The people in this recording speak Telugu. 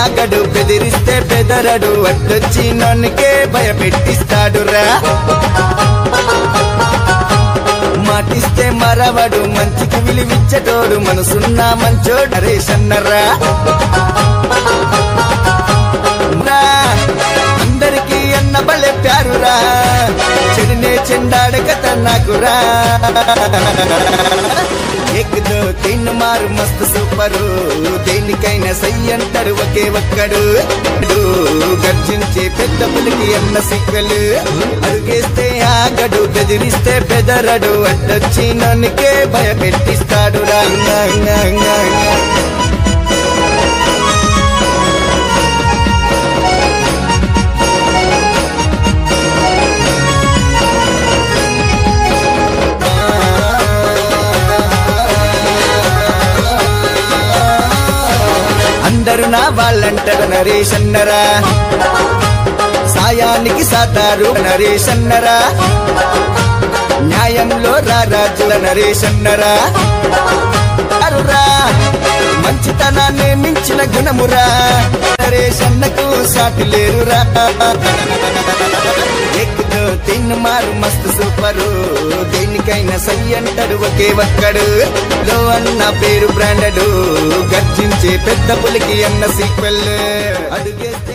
ఆగడు బెదిరిస్తే బెదరడు అడ్డొచ్చి నన్నుకే భయపెట్టిస్తాడురా మాటిస్తే మరవడు మంచికి విలువిచ్చటోడు మనసున్న మంచోడు నరేష్ అన్నరా రా, అందరికీ అన్న బలే ప్యారురా చెడునే చెండాడ కథ నాకురా ఎక్కుదో తిన్ను మారు మస్తు సూపరు దేనికైనా సై అంటాడు ఒకే ఒక్కడు డు, గర్జించే పెద్ద పులికి అన్న సిక్కలు అడుగేస్తే ఆగడు బెదిరిస్తే బెదరడు అడ్డొచ్చి నన్నుకే భయపెట్టిస్తాడు రా ంగా, ంగా, ంగా, ంగా. అందరు నా వాళ్ళంటారు నరేష్ అన్నరా సాయానికి సాతారు నరేష్ అన్నరా న్యాయంలో రారాజుల నరేష్ అన్నరా అరురా మంచితనాన్ని మించిన గుణమురా నరేష్ అన్నకు సాటి లేరురా ఎక్కుదో తిన్ను మారు మస్తు సూపరు దేనికైనా సై అంటాడు ఒకే ఒక్కడు లో అన్న పేరు బ్రాండడు గర్జించే పెద్ద పులికి అన్న సీక్వెల్ అడుగేస్తే